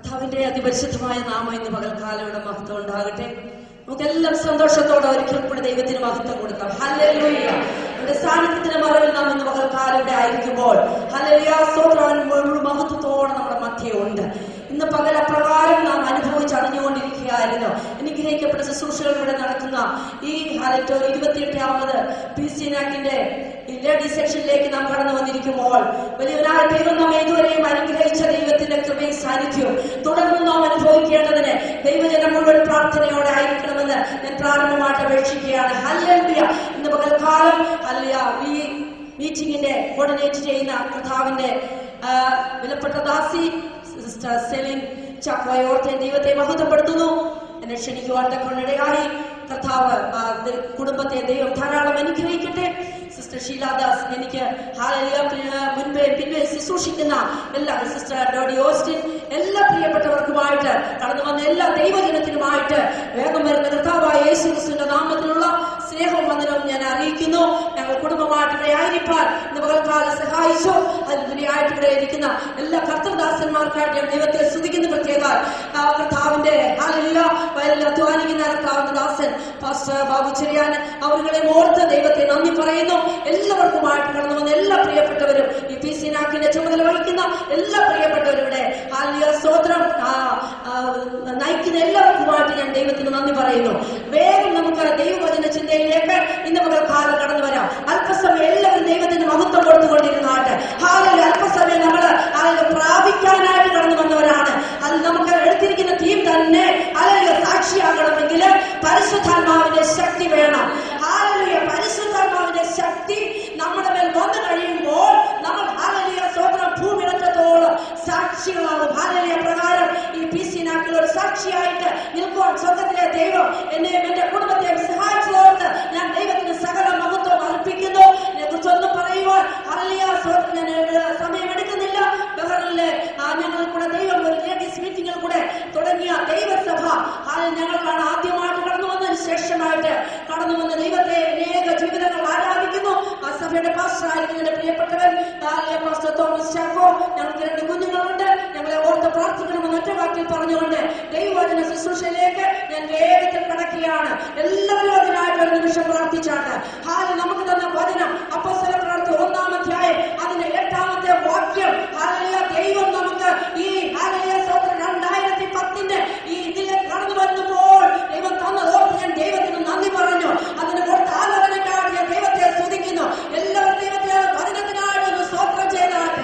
കർത്താവിന്റെ അതിപരിശുദ്ധമായ നാമം ഇന്ന് പകൽക്കാലയുടെ മഹത്വം ഉണ്ടാകട്ടെ നമുക്കെല്ലാം സന്തോഷത്തോടെ ഒരിക്കൽ കൂടി ദൈവത്തിന് മഹത്വം കൊടുക്കാം ഹല്ലേലൂയ നമ്മുടെ സാന്നിധ്യത്തിന്റെ മറവിൽ നാം ഇന്ന് പകൽക്കാലയുടെ ആയിരിക്കുമ്പോൾ ഹല്ലേലൂയ സ്തോത്രം മുഴുവൻ മഹത്വത്തോടെ നമ്മുടെ മധ്യേ ഉണ്ട് ഇന്ന് പകൽ അപ്രകാരം നാം അനുഭവിച്ച് അറിഞ്ഞുകൊണ്ടിരിക്കുകയായിരുന്നു അനുഗ്രഹിക്കപ്പെട്ട ശുശ്രൂഷകൾ ഇവിടെ നടക്കുന്ന ഈ ഹലറ്റോ ഇരുപത്തിയെട്ടാമത് പി സി നാക്കിന്റെ ലേഡി സെക്ഷനിലേക്ക് നാം കടന്നു വന്നിരിക്കുമ്പോൾ വലിയവനായ ദൈവം നമ്മെ ഇതുവരെയും അനുഗ്രഹിച്ച ദൈവത്തിന്റെ കൃപയും സാന്നിധ്യവും തുടർന്നും നാം അനുഭവിക്കേണ്ടതിന് ദൈവജനം മുഴുവൻ പ്രാർത്ഥനയോടെ ആയിരിക്കണമെന്ന് ഞാൻ പ്രാരംഭമായിട്ട് അപേക്ഷിക്കുകയാണ് ഹല്ലേലൂയ ഇന്ന് പകൽക്കാലം ഹല്ലേലൂയ ഈ മീറ്റിംഗിന്റെ കോർഡിനേറ്റ് ചെയ്യുന്ന കർത്താവിന്റെ ആ, വിലപ്പെട്ട ദാസി സിസ്റ്റർ സെലിൻ ചക്വയോർത്തെ ദൈവത്തെ മഹത്വപ്പെടുത്തുന്നു എന്നെ ക്ഷണിക്കുവാൻ തക്കൊണ്ടിടയായി കർത്താവ് ആ ദ- കുടുംബത്തെ ദൈവം ധാരാളം അനുഗ്രഹിക്കട്ടെ സിസ്റ്റർ ഷീലാദാസ് എനിക്ക് ഹാലലിയ പ്രിയ- മുൻപേ പിൻപേ ശുശ്രൂഷിക്കുന്ന എല്ലാ സിസ്റ്റർ ഡോഡി ഓസ്റ്റിൻ എല്ലാ പ്രിയപ്പെട്ടവർക്കുമായിട്ട് കടന്നു വന്ന എല്ലാ ദൈവജനത്തിനുമായിട്ട് വേഗം വരുന്ന കർത്താവായ യേശു ക്രിസ്തുവിന്റെ നാമത്തിലുള്ള സ്നേഹവും വന്ദനവും ഞാൻ അറിയിക്കുന്നു ഞങ്ങൾ കുടുംബമായിട്ട് ഇവിടെ ആയിരിക്കാൻ ഇന്ന് പകൽക്കാലം സഹായിച്ചു അതിനുപരിയായിട്ട് ഇവിടെ ഇരിക്കുന്ന എല്ലാ കർത്തദാസന്മാർക്കായിട്ട് ഞാൻ ദൈവത്തെ സ്തുതിക്കുന്ന പ്രത്യേക ആ കർത്താവിന്റെ ഹാലലിയ വയലിൽ അധ്വാനിക്കുന്ന കർത്താവിന്റെ ദാസൻ പാസ്റ്റർ ബാബു ചെറിയാൻ അവരുടെ ഓർത്ത് ദൈവത്തെ നന്ദി പറയുന്നു എല്ലാവർക്കുമായിട്ട് കടന്നു വന്ന എല്ലാ പ്രിയപ്പെട്ടവരും ഈ പി സി നാക്കിന്റെ ചുമതല വഹിക്കുന്ന എല്ലാ പ്രിയപ്പെട്ടവരും ഇവിടെ ഹാലിയ സ്തോത്രം ആ, ആ, നയിക്കുന്ന എല്ലാവർക്കുമായിട്ട് ഞാൻ ദൈവത്തിന് നന്ദി പറയുന്നു വേഗം നമുക്ക് ദൈവവചന ചിന്തയിലേക്ക് ഇന്ന് മുതൽ കാലം കടന്നു വരാം അല്പസമയം എല്ലാവരും ദൈവത്തിന് മഹത്വം കൊടുത്തുകൊണ്ടിരുന്നാട്ട് ഹാലിൽ അല്പസമയം നമ്മൾ അതിൽ പ്രാപിക്കാനായിട്ട് കടന്നു വന്നവരാണ് അത് നമുക്ക് എടുത്തിരിക്കുന്ന തീം തന്നെ അല്ലെങ്കിൽ സാക്ഷിയാകണമെങ്കിൽ പരിശുദ്ധാത്മാവിന്റെ ശക്തി വേണം ഹാലലിയ പരിശുദ്ധാത്മാവിന്റെ ശക്തി നമ്മുടെ മേൽ വന്നു കഴിയുമ്പോൾ നമ്മൾ ഹാലലിയ സ്വന്തം ഭൂമിടത്തോളം സാക്ഷികളാകും ഹാലലിയ പ്രകാരം ഈ പി സി നാട്ടിൽ ഒരു സാക്ഷിയായിട്ട് നിൽക്കുവാൻ സ്വർഗത്തിലെ ദൈവം എന്നെയും എന്റെ കുടുംബത്തെയും സഹായിച്ചതോർത്ത് ഞാൻ ദൈവത്തിന് സകല മഹത്വം അർപ്പിക്കുന്നു ഇതിനെക്കുറിച്ചൊന്നും പറയുവാൻ ഹാലലിയ സ്വന്തം ഞാൻ ഏ, സമയമെടുക്കുന്നില്ല ബഹറിലെ ഞങ്ങൾ കൂടെ ദൈവം ഒരു ലേഡീസ് മീറ്റിംഗിൽ കൂടെ തുടങ്ങിയ ദൈവസഭ ഹാലിൽ ഞങ്ങളാണ് ആദ്യമായിട്ട് കടന്നു വന്നതിന് ശേഷമായിട്ട് കടന്നു വന്ന ദൈവത്തെ അനേക ജീവിതങ്ങൾ ആരാധിക്കുന്നു ആ സഭയുടെ പാസ്റ്ററായിരിക്കും എന്റെ പ്രിയപ്പെട്ടവൻ ഹാലിയ പാസ്റ്റർ തോമസ് ചാക്കോ ഞങ്ങൾക്ക് രണ്ട് കുഞ്ഞുങ്ങളുണ്ട് ഞങ്ങളെ ഓർത്ത് പ്രാർത്ഥിക്കണമെന്ന് ഒറ്റ വാക്കിൽ പറഞ്ഞുകൊണ്ട് ദൈവവചന ശുശ്രൂഷയിലേക്ക് ഞാൻ വേഗത്തിൽ കടക്കുകയാണ് എല്ലാവരും അതിനായിട്ട് ഒരു നിമിഷം പ്രാർത്ഥിച്ചാട്ട് ഹാല് നമുക്ക് തന്ന വചനം അപ്പോസ്തല പ്രവർത്തി ഒന്നാമധ്യായം അതിന്റെ എട്ടാമത്തെ വാക്യം ഹാലയ ദൈവം നമുക്ക് ഈ ഹാലയ സ്തോത്രം രണ്ടായിരത്തി പത്തിന്റെ ഈ ഇതിലേക്ക് കടന്നു വരുമ്പോൾ ദൈവം തന്നതോർത്ത് ഞാൻ ദൈവത്തിന് നന്ദി പറഞ്ഞു അതിന് കൊടുത്ത ആലോചനയ്ക്കായിട്ട് ഞാൻ ദൈവത്തെ സ്തുതിക്കുന്നു എല്ലാവരും ദൈവത്തെ വചനത്തിനായിട്ട് ഒന്ന് സ്തോത്രം ചെയ്താട്ട്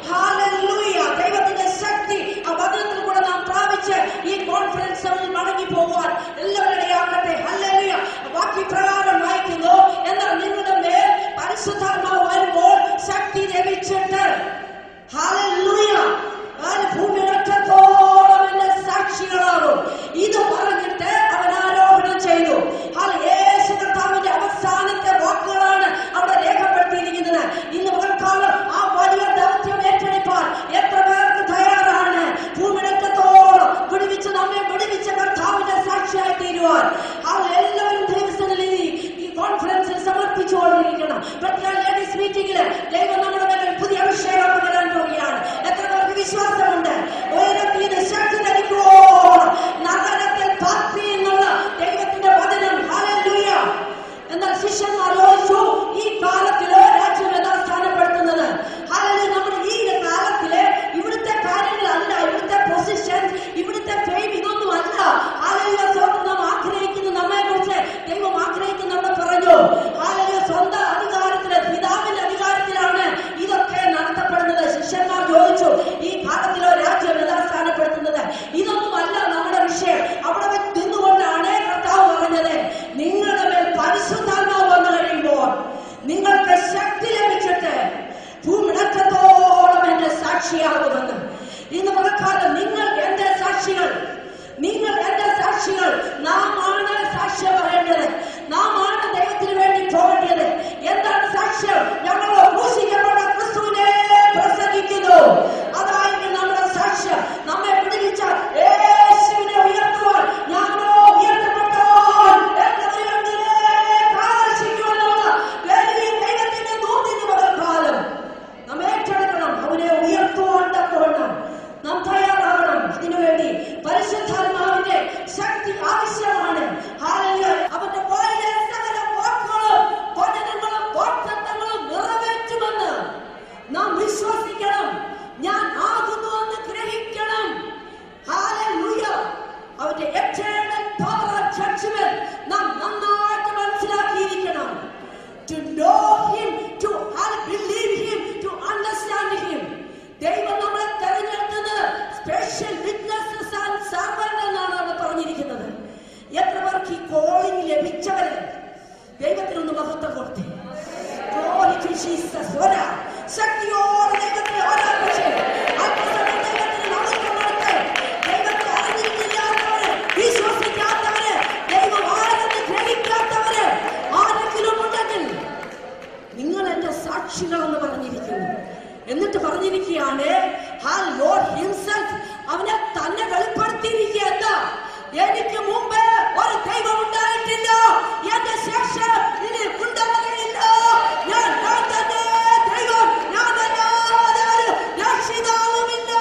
ഹാലൂയ ദൈവത്തിന്റെ ശക്തി ആ വചനത്തിൽ കൂടെ നാം പ്രാപിച്ച് ഈ കോൺഫറൻസിൽ മടങ്ങി പോകുവാൻ എല്ലാവരുടെ ആകട്ടെ ഹല്ലേലൂയ വാക്യ പ്രകാരം വായിക്കുന്നു എന്നാൽ നിങ്ങളുടെ മേൽ പരിശുദ്ധ എന്നിട്ട് പറഞ്ഞിരിക്കുകയാണ് ആ ലോഡ് ഹിംസെൽഫ് അവനെ തന്നെ വെളിപ്പെടുത്തിയിരിക്കുക എന്താ എനിക്ക് മുമ്പ് ഒരു ദൈവം ഉണ്ടായിട്ടില്ല എന്റെ ശേഷം ഇനി ഉണ്ടാകുകയില്ല ഞാൻ ഞാൻ തന്നെ ദൈവം ഞാൻ അല്ലാതെ ഒരു രക്ഷിതാവുമില്ല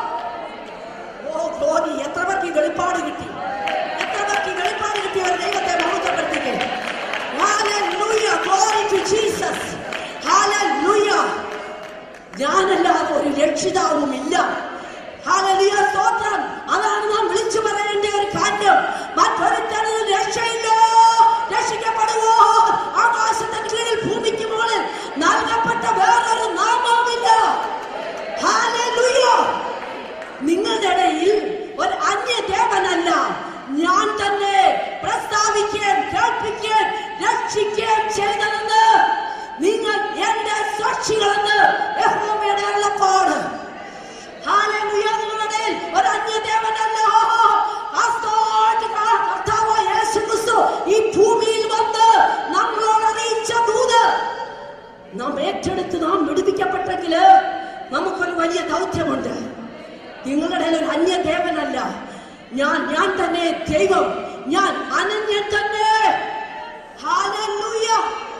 ഓ ഗ്ലോറി എത്ര പേർക്ക് ഈ വെളിപ്പാട് കിട്ടി എത്ര പേർക്ക് ഈ വെളിപ്പാട് കിട്ടി ഒരു ദൈവത്തെ മഹത്വപ്പെടുത്തിക്കേ Hallelujah. Glory to Jesus. Hallelujah. ഞാനല്ലാതെ ഒരു രക്ഷിതാവുമില്ല ഹാലലിയ സ്തോത്രം അതാണ് നാം വിളിച്ചു പറയേണ്ട ഒരു കാര്യം മറ്റൊരുത്തനും രക്ഷയില്ല രക്ഷിക്കപ്പെടുവോ ആകാശത്തിന് കീഴിൽ ഭൂമിക്ക് മുകളിൽ നൽകപ്പെട്ട വേറൊരു നാമവുമില്ല ഹാലലുയ നിങ്ങളുടെ ഇടയിൽ ഒരു അന്യ ദേവനല്ല ഞാൻ തന്നെ പ്രസ്താവിക്കുകയും കേൾപ്പിക്കുകയും രക്ഷിക്കുകയും ചെയ്തതെന്ന് നിങ്ങൾ എന്റെ സാക്ഷികളെന്ന് യഹോവയുടെ അരുളപ്പാട് ഹല്ലേലൂയ നിങ്ങളുടെ ഇടയിൽ ഒരു അന്യ ദേവനല്ല ആസ്തോട്ട് കർത്താവായ യേശു ക്രിസ്തു ഈ ഭൂമിയിൽ വന്ന് നമ്മളോട് അറിയിച്ച ദൂത് നാം ഏറ്റെടുത്ത് നാം വിടുവിക്കപ്പെട്ടെങ്കില് നമുക്കൊരു വലിയ ദൗത്യമുണ്ട് നിങ്ങളുടെ ഇടയിൽ ഒരു അന്യ ദേവനല്ല ഞാൻ ഞാൻ തന്നെ ദൈവം ഞാൻ അനന്യൻ തന്നെ ഹാലൂയ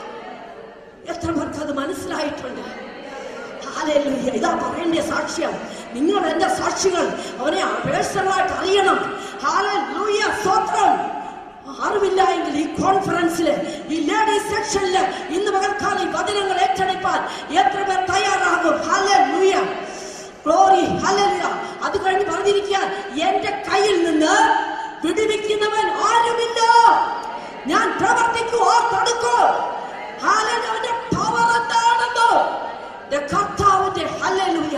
എത്ര പേർക്ക് അത് മനസ്സിലായിട്ടുണ്ട് ഹാലൂയ ഇതാ പറയേണ്ട സാക്ഷ്യം നിങ്ങൾ എന്റെ സാക്ഷികൾ അവനെ പേഴ്സണലായിട്ട് അറിയണം ഹാലൂയ സ്വത്രം അറിവില്ല എങ്കിൽ ഈ കോൺഫറൻസില് ഈ ലേഡീസ് സെക്ഷനില് ഇന്ന് പകർക്കാലം ഈ വചനങ്ങൾ ഏറ്റെടുപ്പാൻ എത്ര പേർ തയ്യാറാകും ഹാലൂയ ഗ്ലോറി ഹല്ലേലൂയ അത് കഴിഞ്ഞ് പറഞ്ഞിരിക്കുക എന്റെ കയ്യിൽ നിന്ന് വിടുവിക്കുന്നവൻ ആരുമില്ല ഞാൻ പ്രവർത്തിക്കൂ ആ തടുക്കൂ ഹാലൂയ അവന്റെ പവർ എന്താണെന്നോ എന്റെ കർത്താവിന്റെ ഹല്ലേലൂയ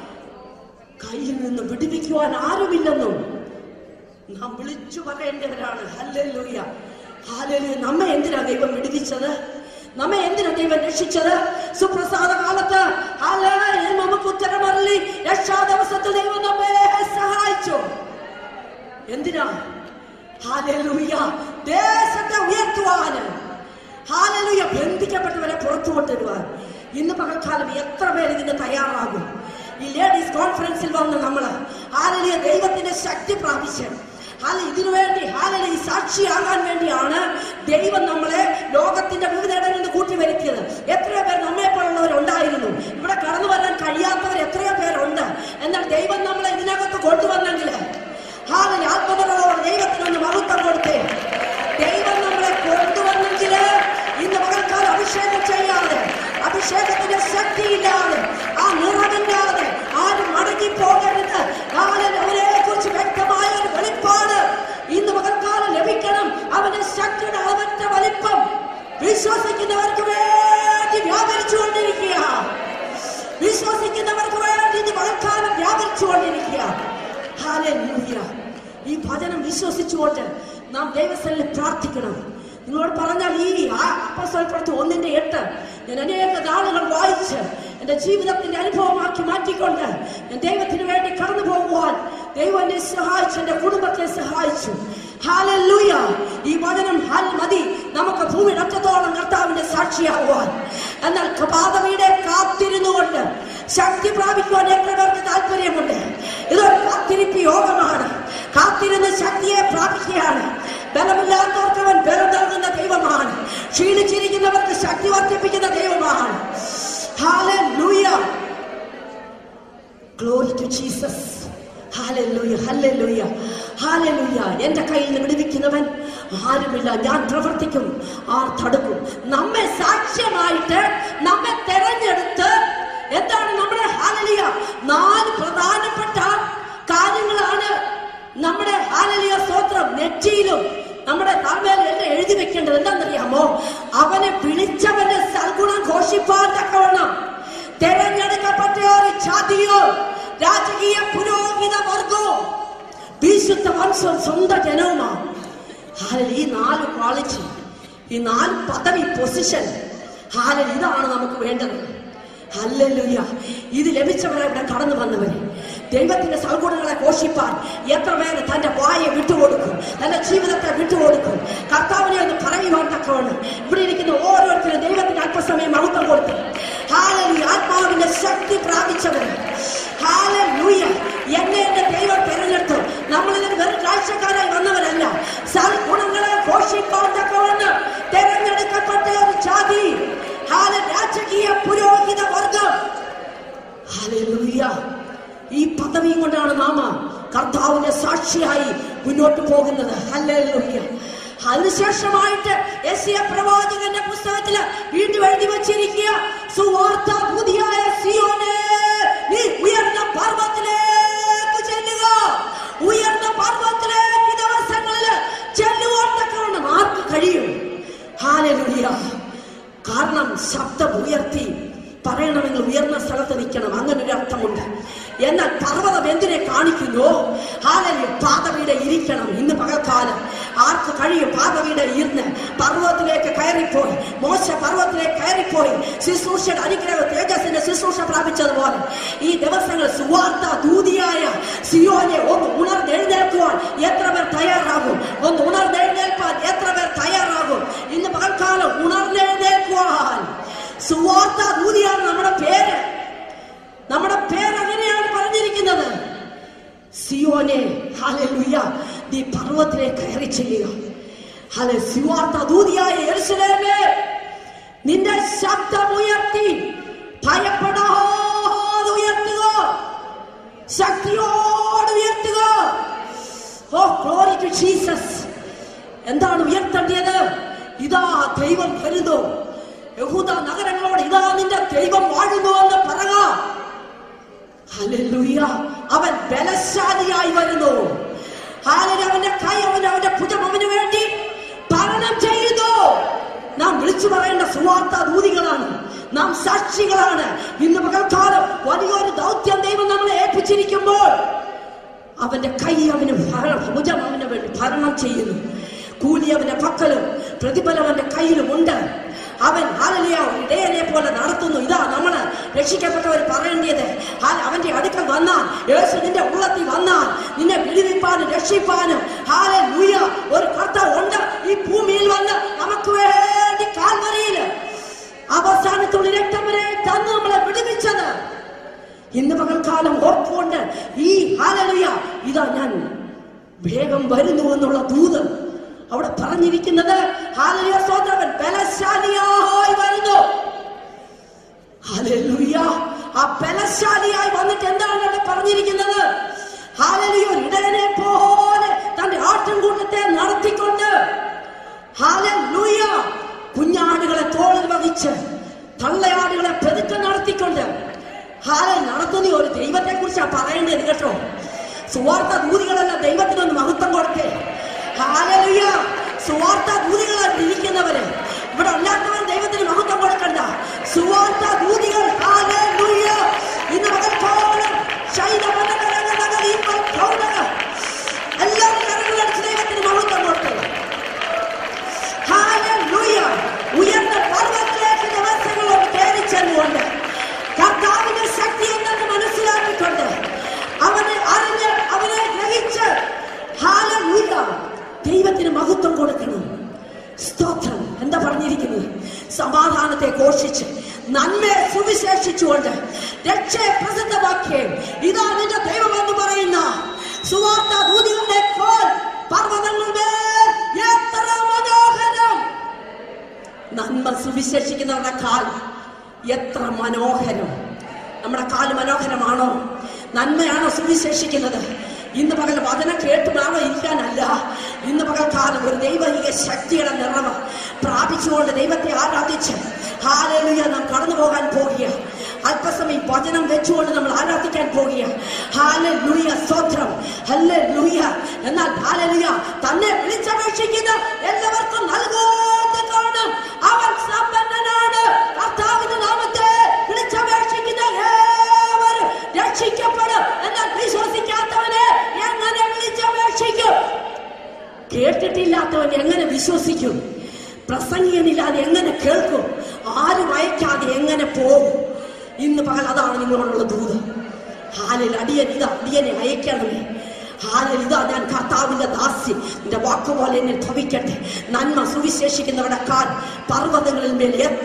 കയ്യിൽ നിന്ന് വിടുവിക്കുവാൻ ആരുമില്ലെന്നും നാം വിളിച്ചു പറയേണ്ടവരാണ് ഹല്ലേലൂയ ഹാലലൂയ നമ്മെ എന്തിനാ ദൈവം വിടുവിച്ചത് നമ്മെ എന്തിനാ ദൈവം രക്ഷിച്ചത് സുപ്രസാദ കാലത്ത് ഹല്ലേലൂയ, നമുക്ക് ഉത്തരമരളി രക്ഷാ ദിവസത്തിൽ ദൈവം നമ്മെ സഹായിച്ചു എന്തിനാ ഹാലലൂയ ദേശത്തെ ഉയർത്തുവാന് ഹാലലൂയ ബന്ധിക്കപ്പെട്ടവരെ പുറത്തു കൊണ്ടുവരുവാൻ ഇന്ന് പകൽക്കാലം എത്ര പേര് ഇതിന് തയ്യാറാകും ഈ ലേഡീസ് കോൺഫറൻസിൽ വന്ന് നമ്മള് ഹാലലിയ ദൈവത്തിന്റെ ശക്തി പ്രാപിച്ച് ഹാല ഇതിനു വേണ്ടി ഹാലലി സാക്ഷിയാകാൻ വേണ്ടിയാണ് ദൈവം നമ്മളെ ലോകത്തിന്റെ വിവിധ ഇടങ്ങളിൽ നിന്ന് കൂട്ടി വരുത്തിയത് എത്രയോ പേർ നമ്മെ പോലുള്ളവരുണ്ടായിരുന്നു ഇവിടെ കടന്നു വരാൻ കഴിയാത്തവർ എത്രയോ പേരുണ്ട് എന്നാൽ ദൈവം നമ്മളെ ഇതിനകത്ത് കൊണ്ടുവന്നെങ്കിൽ ഹാലലി ആത്മനിറവോടെ ദൈവത്തിനൊന്ന് മഹത്വം കൊടുത്തേ ദൈവം നമ്മളെ കൊണ്ടുവന്നെങ്കിൽ ഇന്ന് പകൽക്കാലം അഭിഷേകം ചെയ്യാതെ അഭിഷേകത്തിന്റെ ശക്തിയില്ലാതെ ആ നിറവില്ലാതെ ആരും മടങ്ങി പോകരുത് അവരെ കുറിച്ച് വ്യക്തമായ ഒരു വെളിപ്പാട് ഇന്ന് പകൽക്കാലം ലഭിക്കണം അവന്റെ ശക്തിയുടെ അവന്റെ വലിപ്പം വിശ്വസിക്കുന്നവർക്ക് വേണ്ടി വ്യാപരിച്ചുകൊണ്ടിരിക്കുക വിശ്വസിക്കുന്നവർക്ക് വേണ്ടി ഇത് പകൽക്കാലം വ്യാപരിച്ചുകൊണ്ടിരിക്കുക ഹാലൂയ ഈ ഭജനം വിശ്വസിച്ചുകൊണ്ട് നാം ദൈവസ്ഥലിൽ പ്രാർത്ഥിക്കണം നിങ്ങളോട് പറഞ്ഞാൽ ഈ അപ്പസ്വൽപ്പെടുത്തി ഒന്നിന്റെ എട്ട് ഞാൻ അനേക നാളുകൾ വായിച്ച് എന്റെ ജീവിതത്തിന്റെ അനുഭവമാക്കി മാറ്റിക്കൊണ്ട് ഞാൻ ദൈവത്തിന് വേണ്ടി കടന്നു പോകുവാൻ ദൈവം എന്നെ സഹായിച്ചു എന്റെ കുടുംബത്തെ സഹായിച്ചു ഹാലൂയ ഈ വചനം ഹാൽ മതി നമുക്ക് ഭൂമിയുടെ അറ്റത്തോളം കർത്താവിന്റെ സാക്ഷിയാകുവാൻ എന്നാൽ പാതവയുടെ കാത്തിരുന്നുകൊണ്ട് ശക്തി പ്രാപിക്കുവാൻ എത്ര പേർക്ക് താല്പര്യമുണ്ട് ഇതൊരു കാത്തിരിപ്പ് യോഗമാണ് കാത്തിരുന്ന് ശക്തിയെ പ്രാപിക്കുകയാണ് ബലമില്ലാത്തവർക്ക് അവൻ ബലം നൽകുന്ന ദൈവമാണ് ക്ഷീണിച്ചിരിക്കുന്നവർക്ക് ശക്തി വർദ്ധിപ്പിക്കുന്ന ദൈവമാണ് Hallelujah. Glory to Jesus. Hallelujah. Hallelujah. Hallelujah. എന്റെ കയ്യിൽ നിന്ന് വിടുവിക്കുന്നവൻ ആരുമില്ല ഞാൻ പ്രവർത്തിക്കും ആർ തടുക്കും നമ്മെ സാക്ഷ്യമായിട്ട് നമ്മെ തെരഞ്ഞെടുത്ത് എന്താണ് നമ്മുടെ ഹാലലിയ നാല് പ്രധാനപ്പെട്ട കാര്യങ്ങളാണ് നമ്മുടെ ഹാലലിയ സ്തോത്രം നെറ്റിയിലും നമ്മുടെ താഴ്മേൽ എല്ലാം എഴുതി വെക്കേണ്ടത് എന്താണെന്നറിയാമോ അവനെ വിളിച്ചവന്റെ സൽഗുണം ഘോഷിപ്പാൻ തക്കവണ്ണം തെരഞ്ഞെടുക്കപ്പെട്ട ഒരു ജാതിയോ രാജകീയ പുരോഹിത വർഗവും വിശുദ്ധ വംശവും സ്വന്തം ജനവുമാണ് ഹാലൽ ഈ നാല് ക്വാളിറ്റി ഈ നാല് പദവി പൊസിഷൻ ഹാലൽ ഇതാണ് നമുക്ക് വേണ്ടത് ഹല്ലേലൂയ ഇത് ലഭിച്ചവരെ ഇവിടെ കടന്നു വന്നവര് ദൈവത്തിന്റെ സൽഗുണങ്ങളെ ഘോഷിപ്പാൻ എത്ര പേര് തന്റെ വായെ വിട്ടുകൊടുക്കും തന്റെ ജീവിതത്തെ വിട്ടുകൊടുക്കും കർത്താവിനെ ഒന്ന് പറയുവാൻ തക്കവണ്ണം ഇവിടെ ഇരിക്കുന്ന ഓരോരുത്തരും ദൈവത്തിന് അല്പസമയം മഹത്വം കൊടുത്തു ഹാലലൂയ ആത്മാവിന്റെ ശക്തി പ്രാപിച്ചു പദവിയും കൊണ്ടാണ് നാമ കർത്താവിന്റെ സാക്ഷിയായി മുന്നോട്ട് പോകുന്നത് ഹല്ലേലൂയ അതിനുശേഷമായിട്ട് എസിയ പ്രവാചകന്റെ പുസ്തകത്തില് വീണ്ടും എഴുതി വച്ചിരിക്കുക സുവാർത്ത പുതിയായ സിയോനെ നീ ഉയർന്ന പർവ്വത്തിലേക്ക് ചെല്ലുക ഉയർന്ന പർവ്വത്തിലേക്ക് ഈ ദിവസങ്ങളിൽ ചെല്ലുവാൻ തക്കവണ്ണം ആർക്ക് കഴിയും ഹാലലുയ കാരണം ശബ്ദം ഉയർത്തി പറയണമെങ്കിൽ ഉയർന്ന സ്ഥലത്ത് നിൽക്കണം അങ്ങനെ ഒരു അർത്ഥമുണ്ട് എന്നാൽ പർവ്വതം എന്തിനെ കാണിക്കുന്നു ഹാലലി പാതവീടെ ഇരിക്കണം ഇന്ന് പകൽക്കാലം ആർക്ക് കഴിയും പാതവീടെ ഇരുന്ന് പർവ്വതത്തിലേക്ക് കയറിപ്പോയി മോശ പർവ്വതത്തിലേക്ക് കയറിപ്പോയി ശുശ്രൂഷയുടെ അനുഗ്രഹ തേജസ്സിന്റെ ശുശ്രൂഷ പ്രാപിച്ചതുപോലെ ഈ ദിവസങ്ങൾ സുവാർത്ത ദൂതിയായ സിയോനെ ഒന്ന് ഉണർന്നെഴുന്നേൽക്കുവാൻ എത്ര പേർ തയ്യാറാകും ഒന്ന് ഉണർന്നെഴുന്നേൽക്കാൻ എത്ര പേർ തയ്യാറാകും ഇന്ന് പകൽക്കാലം ഉണർന്നെഴുന്നേൽക്കുവാൻ സുവാർത്ത ദൂതിയാണ് നമ്മുടെ പേര് നമ്മുടെ പേര് അങ്ങനെയാണ് പറഞ്ഞിരിക്കുന്നത് സിയോനെ ഹല്ലേലൂയ നീ പർവ്വത്തിലേക്ക് കയറി ചെല്ലുക ഹല്ലെ സുവാർത്ത ദൂതിയായ യെരൂശലേമേ നിന്റെ ശബ്ദം ഉയർത്തി ഭയപ്പെടാതെ ഉയർത്തുക ശക്തിയോട് ഉയർത്തുക ഓ ഗ്ലോറി ടു ജീസസ് എന്താണ് ഉയർത്തേണ്ടത് ഇതാ ദൈവം വരുന്നു യഹൂദ നഗരങ്ങളോട് ഇതാ നിന്റെ ദൈവം വാഴുന്നു എന്ന് പറക ഹല്ലേലൂയ അവൻ ബലശാലിയായി വരുന്നു ഹാലലൂയ അവന്റെ കൈ അവന്റെ അവന്റെ ഭുജം അവന് വേണ്ടി ഭരണം ചെയ്യുന്നു നാം വിളിച്ചു പറയേണ്ട സുവാർത്ത ദൂതികളാണ് നാം സാക്ഷികളാണ് ഇന്ന് പകൽക്കാലം വലിയൊരു ദൗത്യം ദൈവം നമ്മളെ ഏൽപ്പിച്ചിരിക്കുമ്പോൾ അവന്റെ കൈ അവന് ഭരണം ഭുജം അവന് വേണ്ടി ഭരണം ചെയ്യുന്നു കൂലി അവന്റെ പക്കലും പ്രതിഫലം അവന്റെ കയ്യിലും ഉണ്ട് അവൻ ഹാലലിയ ഇടയനെ പോലെ നടത്തുന്നു ഇതാ നമ്മള് രക്ഷിക്കപ്പെട്ടവർ പറയേണ്ടത് ഹാല അവന്റെ അടുക്കൽ വന്നാൽ യേശു നിന്റെ ഉള്ളത്തിൽ വന്നാൽ നിന്നെ വിടുവിപ്പാനും രക്ഷിപ്പാനും ഹാല ലൂയ ഒരു കർത്താവ് ഉണ്ട് ഈ ഭൂമിയിൽ വന്ന് നമുക്ക് വേണ്ടി കാൽവരിയിൽ അവസാനത്തുള്ള രക്തം വരെ തന്ന് നമ്മളെ വിടുവിച്ചത് ഇന്ന് പകൽക്കാലം ഓർത്തുകൊണ്ട് ഈ ഹാലലുയ ഇതാ ഞാൻ വേഗം വരുന്നു എന്നുള്ള ദൂത് അവിടെ പറഞ്ഞിരിക്കുന്നത് ഹാലലുയ സ്വതന്ത്രൻ ബലശാലിയായി വരുന്നു ഹാലലുയ ആ ബലശാലിയായി വന്നിട്ട് എന്താണ് അവിടെ പറഞ്ഞിരിക്കുന്നത് ഹാലലുയ ഇടയനെ പോലെ തന്റെ ആട്ടിൻകൂട്ടത്തെ നടത്തിക്കൊണ്ട് ഹാലലുയ കുഞ്ഞാടുകളെ തോളിൽ വഹിച്ച് തള്ളയാടുകളെ പെതുക്കെ നടത്തിക്കൊണ്ട് ഹാല നടത്തുന്ന ഒരു ദൈവത്തെ കുറിച്ചാണ് പറയേണ്ടത് കേട്ടോ സുവാർത്ത ദൂതികളല്ല ദൈവത്തിനൊന്ന് മഹത്വം കൊടുത്തേ ഹാലലുയ സുവാർത്ത ദൂതികളാണ് ഇരിക്കുന്നവര് ഇവിടെ അല്ലാത്തവർ ദൈവത്തിന് മഹത്വം കൊടുക്കണ്ട സുവാർത്ത ദൂതികൾ ഹാലലുയ ഇന്ന് മകൾക്കോളം എല്ലാവരും കരങ്ങളടിച്ച് ദൈവത്തിന് മഹത്വം കൊടുത്തേ ഹാലലൂയ ഉയർന്ന പർവ്വതത്തിലേക്ക് ദിവസങ്ങളോട് കയറി ചെന്നുകൊണ്ട് കർത്താവിന്റെ ശക്തി എന്തെന്ന് മനസ്സിലാക്കിക്കൊണ്ട് അവനെ അറിഞ്ഞ് അവനെ ഗ്രഹിച്ച് ഹാലലൂയ ദൈവത്തിന് മഹത്വം കൊടുക്കണം സ്തോത്രം എന്താ പറഞ്ഞിരിക്കുന്നത് സമാധാനത്തെ ഘോഷിച്ച് നന്മയെ സുവിശേഷിച്ചുകൊണ്ട് രക്ഷയെ പ്രസിദ്ധമാക്കുകയും ഇതാ നിന്റെ ദൈവം എന്ന് പറയുന്ന സുവാർത്ത ദൂതികളുടെ കോൽ പർവ്വതങ്ങളുടെ എത്ര മനോഹരം നന്മ സുവിശേഷിക്കുന്നവരുടെ കാൽ എത്ര മനോഹരം നമ്മുടെ കാല് മനോഹരമാണോ നന്മയാണോ സുവിശേഷിക്കുന്നത് ഇന്ന് പകൽ വചനം കേട്ടുമാണോ ഇരിക്കാനല്ല ഇന്ന് പകൽ കാലം ഒരു ദൈവിക ശക്തിയുടെ നിറവ് പ്രാപിച്ചുകൊണ്ട് ദൈവത്തെ ആരാധിച്ച് ഹാലലുയ നാം കടന്നു പോകാൻ പോകുക അല്പസമയം വചനം വെച്ചുകൊണ്ട് നമ്മൾ ആരാധിക്കാൻ പോകുക ഹാലലുയ സ്തോത്രം ഹല്ലേലൂയ എന്നാൽ ഹാലലുയ തന്നെ വിളിച്ചപേക്ഷിക്കുന്ന എല്ലാവർക്കും നൽകുമെന്ന് കാണും അവൻ സമ്പന്നനാണ് കർത്താവിന്റെ നാമത്തെ വിളിച്ചപേക്ഷിക്കുന്ന ഏവരും രക്ഷിക്കപ്പെടും എന്നാൽ വിശ്വസിക്കാത്തവനെ എങ്ങനെ വിളിച്ചപേക്ഷിക്കും കേട്ടിട്ടില്ലാത്തവൻ എങ്ങനെ വിശ്വസിക്കും പ്രസംഗിയനില്ലാതെ എങ്ങനെ കേൾക്കും ആരും അയക്കാതെ എങ്ങനെ പോകും ഇന്ന് പകൽ അതാണ് നിങ്ങളോടുള്ള ദൂത് ഹാലിൽ അടിയൻ ഇതാ അടിയനെ അയക്കണമേ ഹാലിൽ ഇതാ ഞാൻ കർത്താവിന്റെ ദാസി നിന്റെ വാക്കുപോലെ എന്നെ ഭവിക്കട്ടെ നന്മ സുവിശേഷിക്കുന്നവരുടെ കാൽ പർവ്വതങ്ങളിൽ മേൽ എത്ര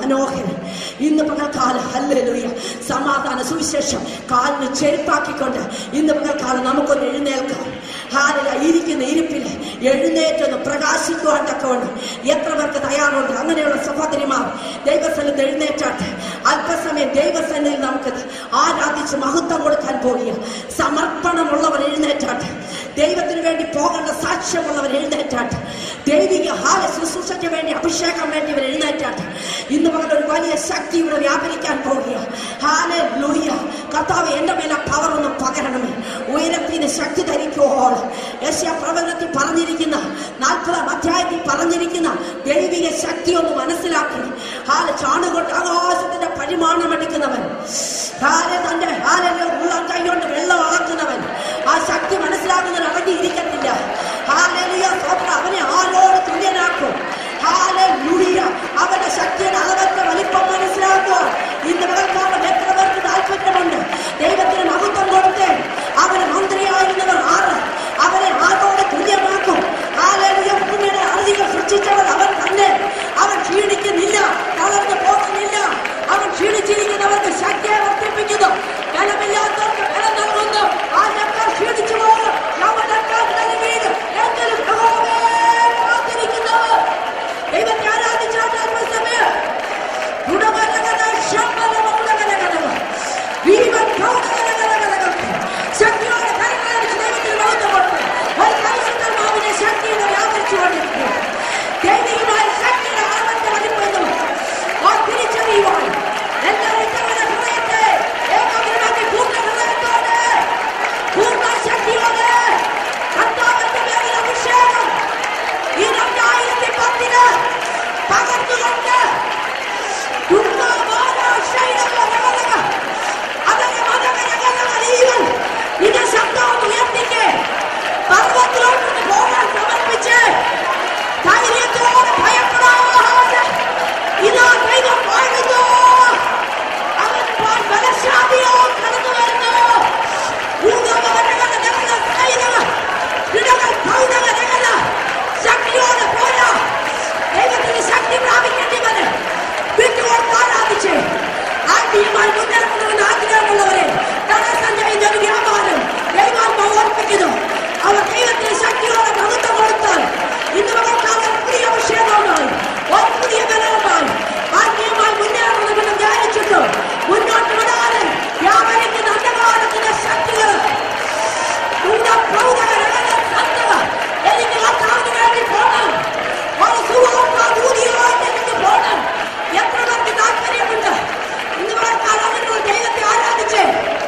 മനോഹരൻ ഇന്ന് പകൽക്കാലം ഹല്ലേലൂയ സമാധാന സുവിശേഷം കാലിന് ചെരുപ്പാക്കിക്കൊണ്ട് ഇന്ന് പകൽക്കാലം നമുക്കൊന്ന് എഴുന്നേൽക്കാം ഹാലില ഇരിക്കുന്ന ഇരിപ്പിൽ എഴുന്നേറ്റൊന്ന് പ്രകാശിക്കുവാൻ തക്കവണ്ണം എത്ര പേർക്ക് തയ്യാറുണ്ട് അങ്ങനെയുള്ള സഹോദരിമാർ ദൈവസ്ഥലത്ത് എഴുന്നേറ്റാട്ടെ അല്പസമയം ദൈവസന്നിധിയിൽ നമുക്ക് ആരാധിച്ച് മഹത്വം കൊടുക്കാൻ പോകുക സമർപ്പണമുള്ളവർ എഴുന്നേറ്റാട്ടെ ദൈവത്തിന് വേണ്ടി പോകേണ്ട സാക്ഷ്യമുള്ളവർ എഴുന്നേറ്റാട്ടെ ദൈവിക ഹാല ശുശ്രൂഷയ്ക്ക് വേണ്ടി അഭിഷേകം വേണ്ടി ഇവർ എഴുന്നേറ്റാട്ടെ ഇന്ന് പകൽ ഒരു വലിയ ശക്തി ഇവിടെ വ്യാപരിക്കാൻ പോകുക ഹാല ലൂയ കർത്താവ് എന്റെ മേലെ പവർ ഒന്ന് പകരണമേ ഉയരത്തിന് ശക്തി ധരിക്കുവോളം യശ്യ പ്രവചനത്തിൽ പറഞ്ഞിരിക്കുന്ന നാൽപ്പതാം അധ്യായത്തിൽ പറഞ്ഞിരിക്കുന്ന ദൈവിക ശക്തി ഒന്ന് മനസ്സിലാക്കണം ഹാല ചാണുകൊണ്ട് ആകാശത്തിന്റെ പരിമാണം എടുക്കുന്നവൻ ഹാല തന്റെ ഹാലിലെ ഉള്ള കൈകൊണ്ട് വെള്ളം അളക്കുന്നവൻ ആ ശക്തി മനസ്സിലാക്കുന്നവൻ അടങ്ങിയിരിക്കത്തില്ല ഹാലലിയ സ്തോത്രം അവനെ ആരോട് തുല്യനാക്കും ഹാലലുയ അവന്റെ ശക്തിയുടെ അളവറ്റ വലിപ്പം മനസ്സിലാക്കുക ഇന്ന് പകൽക്കാലം എത്ര പേർക്ക് താല്പര്യമുണ്ട് ദൈവത്തിന് മഹത്വം കൊടുത്ത് അവന് മന്ത്രിയായിരുന്നവർ ആറ് അവനെ ആരോട് തുല്യമാക്കും ഹാലലിയ ഭൂമിയുടെ അറുതികൾ സൃഷ്ടിച്ചവർ അവൻ തന്നെ അവൻ ക്ഷീണിക്കുന്നില്ല തളർന്നു പോകുന്നില്ല അവൻ ക്ഷീണിച്ചിരിക്കുന്നവർക്ക് ശക്തിയെ വർദ്ധിപ്പിക്കുന്നു ബലമില്ലാത്തവർക്ക് ബലം നൽകുന്നു ആരെക്കാൾ ക്ഷീണിച്ചു പോകും അവനെക്കാൾ ബലമീത് എങ്കിലും യഹോവേ കാത്തിരിക്കുന്നവർ ദൈവത്തെ ആരാധിച്ചാൽ സമയം ഗുണകരകര ശമ്പലം ഗുണകരകരക വീവൻ ഗൗരകരകരകരക ശക്തിയോടെ കരങ്ങളടിച്ച് ദൈവത്തിന് മഹത്വം കൊടുത്ത് ഒരു പരിശുദ്ധമാവിനെ ശക്തിയുടെ വ്യാപരിച്ചുകൊണ്ടിരിക്കുന്നു ദൈവികമായ ശക്തിയുടെ ആനന്ദ വലിപ്പം ആ തിരിച്ചറിയുവാൻ എന്റെ ഉത്തരവിന്റെ ഹൃദയത്തെ ഏകാഗ്രമാക്കി പൂർണ്ണ ഹൃദയത്തോടെ പൂർണ്ണ ശക്തിയോടെ കർത്താവിന്റെ മേലിൽ അഭിഷേകം ഈ രണ്ടായിരത്തി പത്തിന് പകർന്നുകൊണ്ട് നിന്റെ ശബ്ദം ഉയർത്തിക്ക് പർവ്വത്തിലോട്ട് പോകാൻ സമർപ്പിച്ച് ധൈര്യത്തോടെ ഭയപ്പെടാതെ ഇതാ ദൈവം വാഴുന്നു അവൻ പോൽ ബലശാലിയോ കടന്നു വരുന്നു ഊർജ്ജവകരകല നിറഞ്ഞ സൈന്യം ഇടകൾ കൗതകരകല ശക്തിയോടെ പോരാ ദൈവത്തിന് ശക്തി പ്രാപിക്കേണ്ടവന് വിട്ടുകൊടുത്ത് ആരാധിച്ച് ആത്മീയമായി മുന്നേറണമെന്ന് ആഗ്രഹമുള്ളവരെ തടസ്സം ചെയ്യുന്ന ഒരു വ്യാപാരം ദൈവാത്മാവ് ഓർപ്പിക്കുന്നു അവർ ദൈവത്തിന് ശക്തിയോടെ മഹത്വം കൊടുത്താൽ ഇന്ന് പകർക്കാലം പുതിയ വിഷയവുമായി ഒരു പുതിയ ബലവുമായി ആത്മീയമായി മുന്നേറണമെന്ന് ധ്യാനിച്ചിട്ട് മുന്നോട്ട് വിടാതെ വ്യാപരിക്കുന്ന അന്ധകാരത്തിന്റെ ശക്തികൾ എനിക്ക് കർത്താവിന് വേണ്ടി പോകണം ഒരു സുഖോത്മാഭൂതിയുമായിട്ട് എനിക്ക് പോകണം എത്ര പേർക്ക് താല്പര്യമുണ്ട് ഇന്ന് കാലം നിങ്ങൾ ദൈവത്തെ ആരാധിച്ച്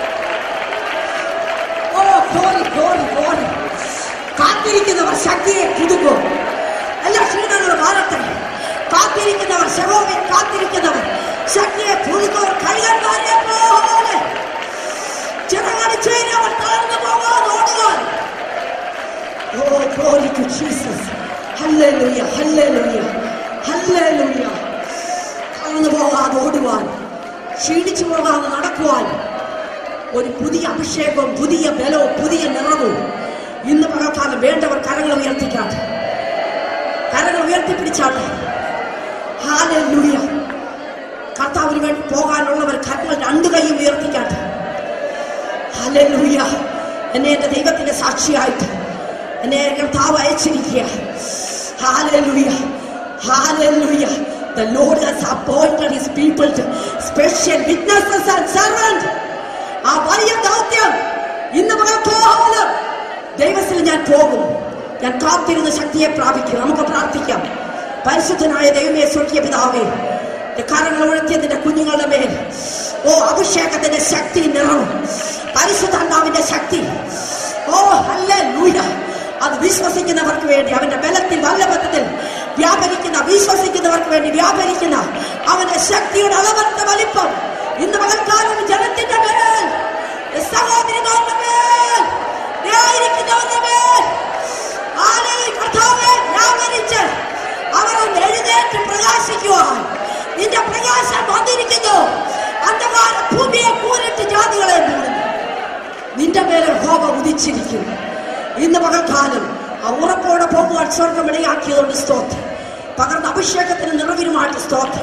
ഓ ഗോറി ഗോറി ഗോറി കാത്തിരിക്കുന്നവർ ശക്തിയെ പുതുക്കും എല്ലാ ക്ഷീണങ്ങളും മാറട്ടെ കാത്തിരിക്കുന്നവർ ശവോവെ കാത്തിരിക്കുന്നവർ ശക്തിയെ പുതുക്കുന്നവർ കൈകണ്ടാരെ പോലെ ചിറകടിച്ചേരി അവർ താഴ്ന്നു പോകാൻ ഓടുവാൻ Oh, glory to Jesus. Hallelujah, hallelujah, hallelujah. കടന്നു പോകാതെ ഓടുവാൻ ക്ഷീണിച്ചു പോകാതെ നടക്കുവാൻ ഒരു പുതിയ അഭിഷേകവും പുതിയ ബലവും പുതിയ നിറവും ഇന്ന് പകൽക്കാലം വേണ്ടവർ കരങ്ങൾ ഉയർത്തിക്കാട്ടെ കരങ്ങൾ ഉയർത്തിപ്പിടിച്ചാട്ടെ ഹാലൂയ കർത്താവിന് വേണ്ടി പോകാനുള്ളവർ കരങ്ങൾ രണ്ടു കൈയും ഉയർത്തിക്കാട്ടെ ഹല്ലേലൂയ എന്നെ എന്റെ ദൈവത്തിന്റെ സാക്ഷിയായിട്ട് എന്നെ കർത്താവ് അയച്ചിരിക്കുക ഹാലൂയ ഹാലൂയ The Lord has appointed his people to special witnesses and servant. ആ വലിയ ദൗത്യം ഇന്ന് പകൽക്കാലം ദൈവത്തിൽ ഞാൻ പോകും ഞാൻ കാത്തിരുന്ന ശക്തിയെ പ്രാപിക്കും നമുക്ക് പ്രാർത്ഥിക്കാം പരിശുദ്ധനായ ദൈവമേ സ്വർഗീയ പിതാവേ എന്റെ കരങ്ങൾ ഉഴത്തിയതിന്റെ കുഞ്ഞുങ്ങളുടെ മേൽ ഓ അഭിഷേകത്തിന്റെ ശക്തി നിറവും പരിശുദ്ധാത്മാവിന്റെ ശക്തി ഓ അല്ല ലൂയ അത് വിശ്വസിക്കുന്നവർക്ക് വേണ്ടി അവന്റെ ബലത്തിൽ വല്ലഭത്തിൽ വ്യാപരിക്കുന്ന വിശ്വസിക്കുന്നവർക്ക് വേണ്ടി വ്യാപരിക്കുന്ന അവന്റെ ശക്തിയുടെ അളവറ്റ വലിപ്പം ഇന്ന് പകൽക്കാലം ജനത്തിന്റെ മേൽ സഹോദരിമാരുടെ മേൽ ന്യായിരിക്കുന്നവരുടെ മേൽ ആലയിൽ കർത്താവെ വ്യാപരിച്ച് അവരൊന്ന് എഴുന്നേറ്റ് പ്രകാശിക്കുവാൻ നിന്റെ പ്രകാശം വന്നിരിക്കുന്നു അന്ധകാര ഭൂമിയെ കൂരിട്ട് ജാതികളെ മൂടുന്നു നിന്റെ മേലെ ഹോമ ഉദിച്ചിരിക്കും ഇന്ന് പകൽക്കാലം ആ ഉറപ്പോടെ പോകുവാൻ സ്വർഗം ഇടയാക്കിയതുകൊണ്ട് സ്തോത്രം പകർന്ന അഭിഷേകത്തിന് നിറവിനുമായിട്ട് സ്തോത്രം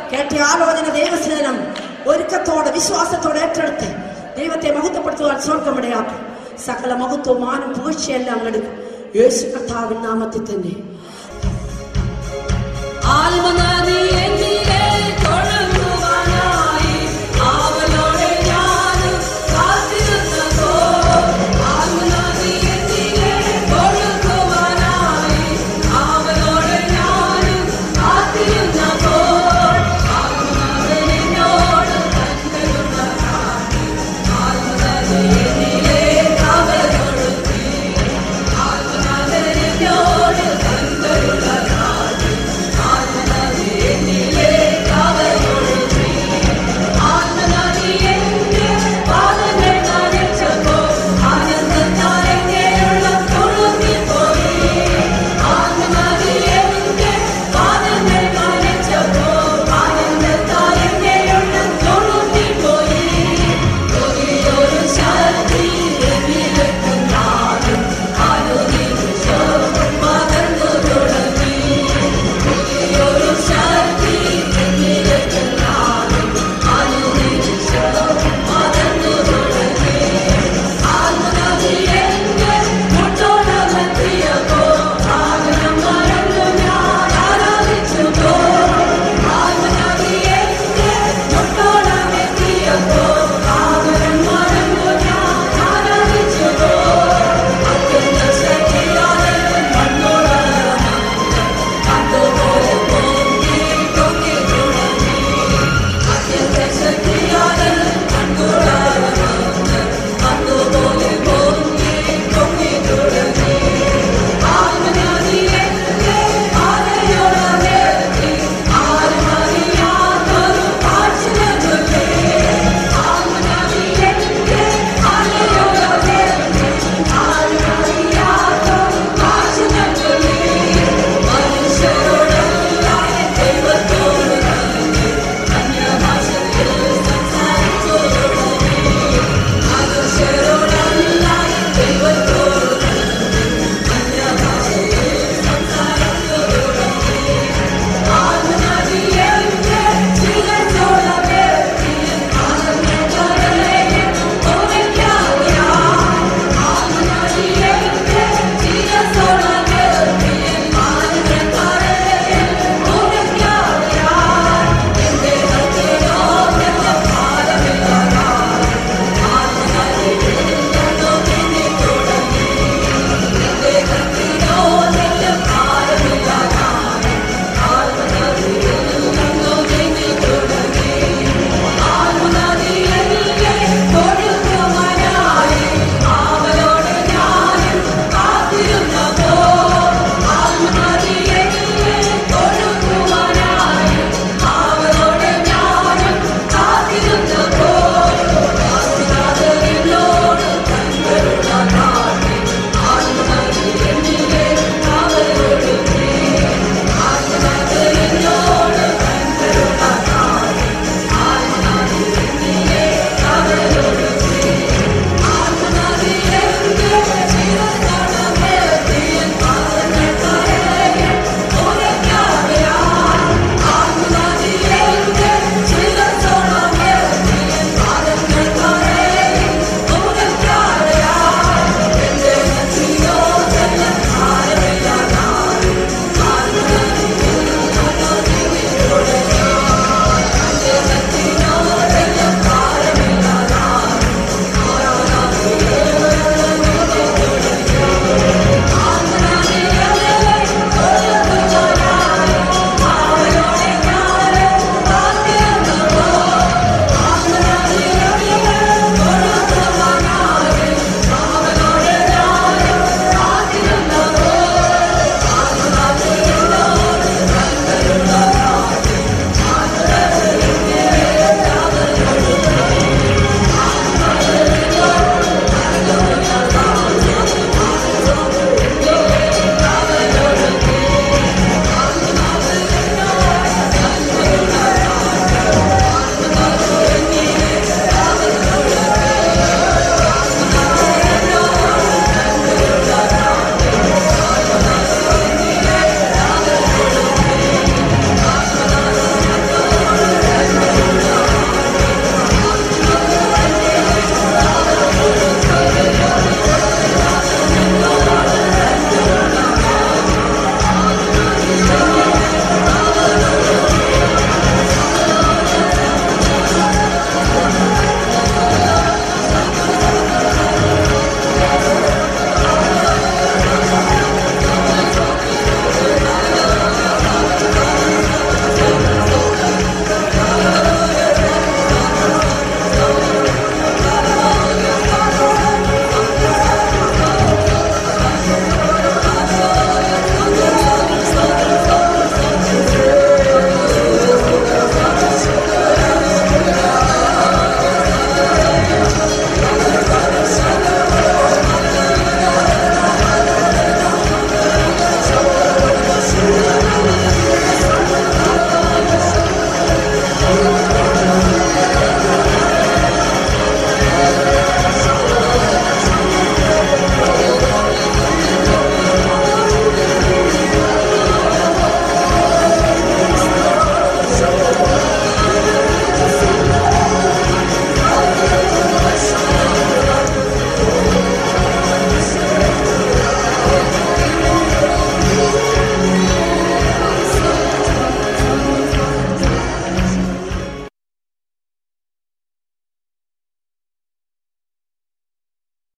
കേട്ട ആലോചന ദൈവസ്നേഹം ഒരുക്കത്തോടെ വിശ്വാസത്തോടെ ഏറ്റെടുത്ത് ദൈവത്തെ മഹത്വപ്പെടുത്തുവാൻ സ്വർഗമിടയാക്കും സകല മഹത്വവും മാനം പുകഴ്ചയെല്ലാം എടുക്കും യേശു കർത്താവിൻ നാമത്തിൽ തന്നെ ആത്മനദിയേ